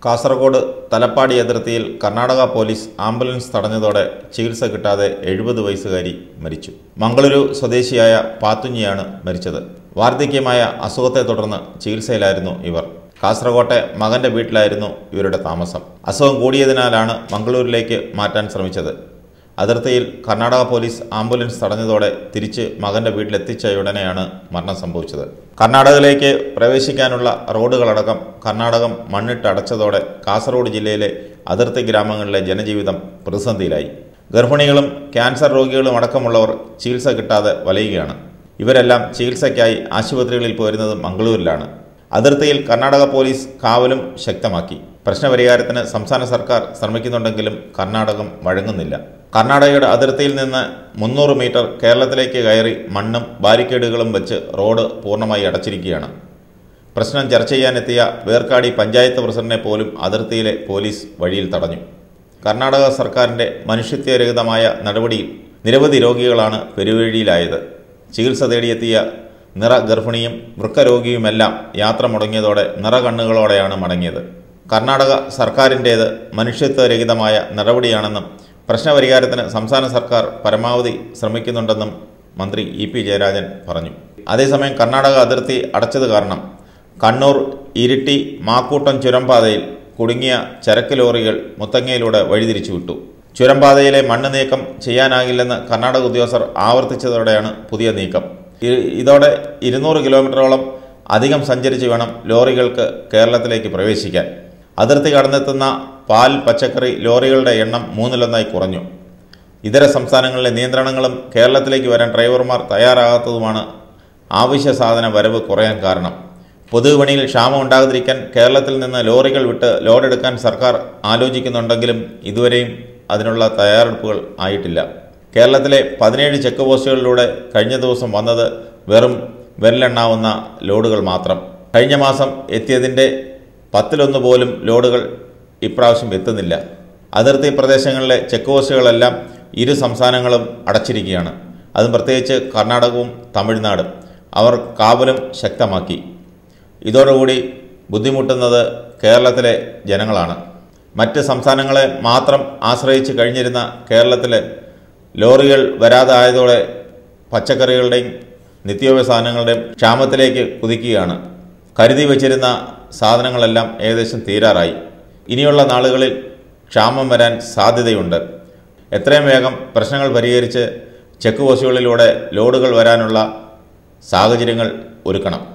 കാസർഗോഡ് തലപ്പാടി അതിർത്തിയിൽ Karnataka police ambulance തടഞ്ഞതോടെ ചികിത്സ കിട്ടാതെ എഴുപത് വയസ്സുകാരി മരിച്ചു മംഗളൂരു സ്വദേശിയായ പാത്തുഞ്ഞിയാണ് മരിച്ചത് വാർദ്ധക്യമായ അസുഖത്തെ തുടർന്ന് ചികിത്സയിലായിരുന്നു ഇവർ കാസർകോട്ടെ മകന്റെ വീട്ടിലായിരുന്നു ഇവരുടെ താമസം അസുഖം കൂടിയതിനാലാണ് മംഗളൂരിലേക്ക് മാറ്റാൻ ശ്രമിച്ചത് അതിർത്തിയിൽ കർണാടക പോലീസ് ആംബുലൻസ് തടഞ്ഞതോടെ തിരിച്ച് മകന്റെ വീട്ടിലെത്തിച്ചയുടനെയാണ് മരണം സംഭവിച്ചത് കർണാടകയിലേക്ക് പ്രവേശിക്കാനുള്ള റോഡുകളടക്കം കർണാടകം മണ്ണിട്ടടച്ചതോടെ കാസർഗോഡ് ജില്ലയിലെ അതിർത്തി ഗ്രാമങ്ങളിലെ ജനജീവിതം പ്രതിസന്ധിയിലായി ഗർഭിണികളും ക്യാൻസർ രോഗികളും അടക്കമുള്ളവർ ചികിത്സ കിട്ടാതെ വലയുകയാണ് ഇവരെല്ലാം ചികിത്സയ്ക്കായി ആശുപത്രികളിൽ പോരുന്നത് മംഗളൂരിലാണ് അതിർത്തിയിൽ കർണാടക പോലീസ് കാവലും ശക്തമാക്കി പ്രശ്നപരിഹാരത്തിന് സംസ്ഥാന സർക്കാർ ശ്രമിക്കുന്നുണ്ടെങ്കിലും കർണാടകം വഴങ്ങുന്നില്ല കർണാടകയുടെ അതിർത്തിയിൽ നിന്ന് മുന്നൂറ് മീറ്റർ കേരളത്തിലേക്ക് കയറി മണ്ണും ബാരിക്കേഡുകളും വെച്ച് റോഡ് പൂർണ്ണമായി അടച്ചിരിക്കുകയാണ് പ്രശ്നം ചർച്ച ചെയ്യാനെത്തിയ വേർക്കാടി പഞ്ചായത്ത് പ്രസിഡന്റിനെ പോലും അതിർത്തിയിലെ പോലീസ് വഴിയിൽ തടഞ്ഞു കർണാടക സർക്കാരിൻ്റെ മനുഷ്യത്വരഹിതമായ നടപടിയിൽ നിരവധി രോഗികളാണ് പെരുവഴിയിലായത് ചികിത്സ തേടിയെത്തിയ നിറ ഗർഭിണിയും വൃക്കരോഗിയുമെല്ലാം യാത്ര മുടങ്ങിയതോടെ നിറകണ്ണുകളോടെയാണ് മടങ്ങിയത് കർണാടക സർക്കാരിൻ്റേത് മനുഷ്യത്വരഹിതമായ നടപടിയാണെന്നും പ്രശ്നപരിഹാരത്തിന് സംസ്ഥാന സർക്കാർ പരമാവധി ശ്രമിക്കുന്നുണ്ടെന്നും മന്ത്രി ഇ പി ജയരാജൻ പറഞ്ഞു അതേസമയം കർണാടക അതിർത്തി അടച്ചത് കാരണം കണ്ണൂർ ഇരിട്ടി മാക്കൂട്ടം ചുരംപാതയിൽ കുടുങ്ങിയ ചരക്ക് ലോറികൾ മുത്തങ്ങയിലൂടെ വഴിതിരിച്ചു വിട്ടു ചുരംപാതയിലെ മണ്ണ് നീക്കം ചെയ്യാനാകില്ലെന്ന് കർണാടക ഉദ്യോഗസ്ഥർ ആവർത്തിച്ചതോടെയാണ് പുതിയ നീക്കം ഇ- ഇതോടെ ഇരുന്നൂറ് കിലോമീറ്ററോളം അധികം സഞ്ചരിച്ച് വേണം ലോറികൾക്ക് കേരളത്തിലേക്ക് പ്രവേശിക്കാൻ അതിർത്തി കടന്നെത്തുന്ന പാൽ പച്ചക്കറി ലോറികളുടെ എണ്ണം മൂന്നിലൊന്നായി കുറഞ്ഞു ഇതര സംസ്ഥാനങ്ങളിലെ നിയന്ത്രണങ്ങളും കേരളത്തിലേക്ക് വരാൻ ഡ്രൈവർമാർ തയ്യാറാകാത്തതുമാണ് അവശ്യ സാധന വരവ് കുറയാൻ കാരണം പൊതുവിപണിയിൽ ക്ഷാമം ഉണ്ടാകാതിരിക്കാൻ കേരളത്തിൽ നിന്ന് ലോറികൾ വിട്ട് ലോഡെടുക്കാൻ സർക്കാർ ആലോചിക്കുന്നുണ്ടെങ്കിലും ഇതുവരെയും അതിനുള്ള തയ്യാറെടുപ്പുകൾ ആയിട്ടില്ല കേരളത്തിലെ പതിനേഴ് ചെക്ക് പോസ്റ്റുകളിലൂടെ കഴിഞ്ഞ ദിവസം വന്നത് വെറും വിരലെണ്ണാവുന്ന ലോഡുകൾ മാത്രം കഴിഞ്ഞ മാസം എത്തിയതിൻ്റെ പത്തിലൊന്ന് പോലും ലോഡുകൾ ഇപ്രാവശ്യം എത്തുന്നില്ല അതിർത്തി പ്രദേശങ്ങളിലെ ചെക്ക് പോസ്റ്റുകളെല്ലാം ഇരു സംസ്ഥാനങ്ങളും അടച്ചിരിക്കുകയാണ് അതും പ്രത്യേകിച്ച് കർണാടകവും തമിഴ്നാടും അവർ കാവലും ശക്തമാക്കി ഇതോടുകൂടി ബുദ്ധിമുട്ടുന്നത് കേരളത്തിലെ ജനങ്ങളാണ് മറ്റ് സംസ്ഥാനങ്ങളെ മാത്രം ആശ്രയിച്ച് കഴിഞ്ഞിരുന്ന കേരളത്തിലെ ലോറികൾ വരാതെ ആയതോടെ പച്ചക്കറികളുടെയും നിത്യോപയോഗ സാധനങ്ങളുടെയും ക്ഷാമത്തിലേക്ക് കുതിക്കുകയാണ് കരുതി വച്ചിരുന്ന സാധനങ്ങളെല്ലാം ഏകദേശം തീരാറായി ഇനിയുള്ള നാളുകളിൽ ക്ഷാമം വരാൻ സാധ്യതയുണ്ട് എത്രയും വേഗം പ്രശ്നങ്ങൾ പരിഹരിച്ച് ചെക്ക് പോസ്റ്റുകളിലൂടെ ലോഡുകൾ വരാനുള്ള സാഹചര്യങ്ങൾ ഒരുക്കണം